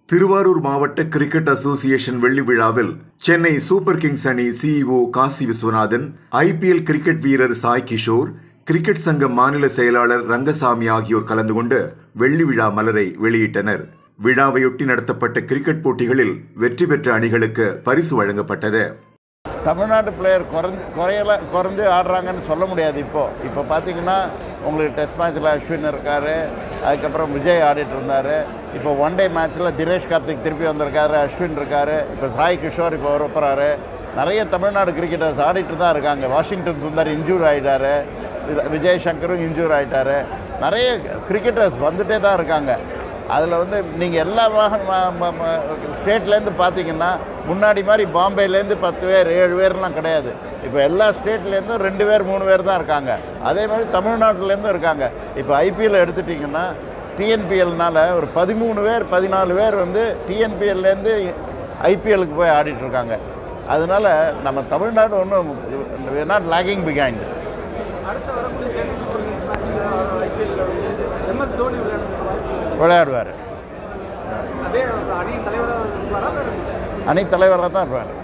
திருவாரூர் மாவட்ட cricket association வெள்ளி விழாவில் சென்னை சூப்பர் கிங்ஸ் அணி CEO Kasi Viswanathan IPL cricket வீரர் சாய் கிஷோர் கிரிக்கெட் சங்க மாநில செயலாளர் ரங்கசாமி ஆகியோர் கலந்து கொண்டு வெள்ளி விழா மலரை வெளியிட்டனர் விழாவையொட்டி நடத்தப்பட்ட கிரிக்கெட் போட்டிகளில் வெற்றி பெற்ற அணிகளுக்கு பரிசு வழங்கப்பட்டது தமிழ்நாட்டு பிளேயர் குறைஞ்சு குறையல குறைஞ்சு ஆடுறாங்கன்னு சொல்ல முடியாது இப்போது இப்போ பார்த்தீங்கன்னா உங்களுக்கு டெஸ்ட் மேட்ச்சில் அஸ்வின் இருக்கார் அதுக்கப்புறம் விஜய் ஆடிட்டு இருந்தார் இப்போ ஒன் டே மேட்ச்சில் தினேஷ் கார்த்திக் திருப்பி வந்திருக்காரு அஸ்வின் இருக்கார் இப்போ சாய் கிஷோர் இப்போ வரப்போகிறாரு நிறைய தமிழ்நாடு கிரிக்கெட்டர்ஸ் ஆடிட்டு தான் இருக்காங்க வாஷிங்டன் சுந்தர் இன்ஜூர் ஆகிட்டாரு விஜய் சங்கரும் இன்ஜூர் ஆகிட்டாரு நிறைய கிரிக்கெட்டர்ஸ் வந்துட்டே தான் இருக்காங்க அதில் வந்து நீங்கள் எல்லா ஸ்டேட்லேருந்து பார்த்தீங்கன்னா முன்னாடி மாதிரி பாம்பேலேருந்து பத்து பேர் ஏழு பேர்லாம் கிடையாது இப்போ எல்லா ஸ்டேட்லேருந்தும் ரெண்டு பேர் மூணு பேர் தான் இருக்காங்க அதே மாதிரி தமிழ்நாட்டிலேருந்தும் இருக்காங்க இப்போ ஐபிஎல் எடுத்துட்டிங்கன்னா டிஎன்பிஎல்னால ஒரு பதிமூணு பேர் பதினாலு பேர் வந்து டிஎன்பிஎல்லேருந்து ஐபிஎலுக்கு போய் ஆடிட்டு இருக்காங்க அதனால நம்ம தமிழ்நாடு ஒன்றும் நாட் லேகிங் பிகைண்ட் அடுத்த வரக்கூடிய சென்னை சூப்பர் கிங்ஸ் மேட்ச்சில் ஐபிஎல்ல வந்து எம்எஸ் தோனி விளையாடுற விளையாடுவார் அதே அணியின் தலைவராக இருப்பாரா வேறு அணி தலைவராக தான் இருப்பார்